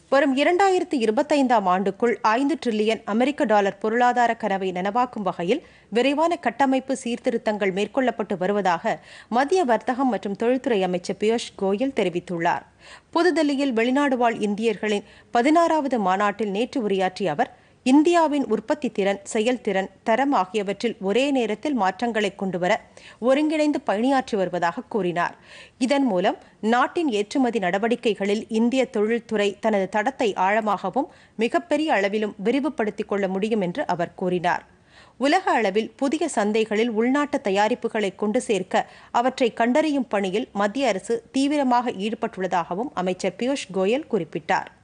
வரும் இரண்டாயிரத்து இருபத்தைந்தாம் ஆண்டுக்குள் ஐந்து டிரில்லியன் அமெரிக்க டாலர் பொருளாதார கனவை நனவாக்கும் வகையில் விரைவான கட்டமைப்பு சீர்திருத்தங்கள் மேற்கொள்ளப்பட்டு வருவதாக மத்திய வர்த்தகம் மற்றும் தொழில்துறை அமைச்சர் பியூஷ் கோயல் தெரிவித்துள்ளார் புதுதில்லியில் வெளிநாடு வாழ் இந்தியர்களின் பதினாறாவது மாநாட்டில் நேற்று உரையாற்றிய அவர் இந்தியாவின் உற்பத்தி திறன் செயல்திறன் தரம் ஆகியவற்றில் ஒரே நேரத்தில் மாற்றங்களை கொண்டுவர ஒருங்கிணைந்து பணியாற்றி வருவதாக கூறினார் இதன் மூலம் நாட்டின் ஏற்றுமதி நடவடிக்கைகளில் இந்திய தொழில்துறை தனது தடத்தை ஆழமாகவும் மிகப்பெரிய அளவிலும் விரிவுபடுத்திக் கொள்ள முடியும் என்று அவர் கூறினார் உலக அளவில் புதிய சந்தைகளில் உள்நாட்டு தயாரிப்புகளை கொண்டு சேர்க்க அவற்றை கண்டறியும் பணியில் மத்திய அரசு தீவிரமாக ஈடுபட்டுள்ளதாகவும் அமைச்சர் பியூஷ் கோயல் குறிப்பிட்டார்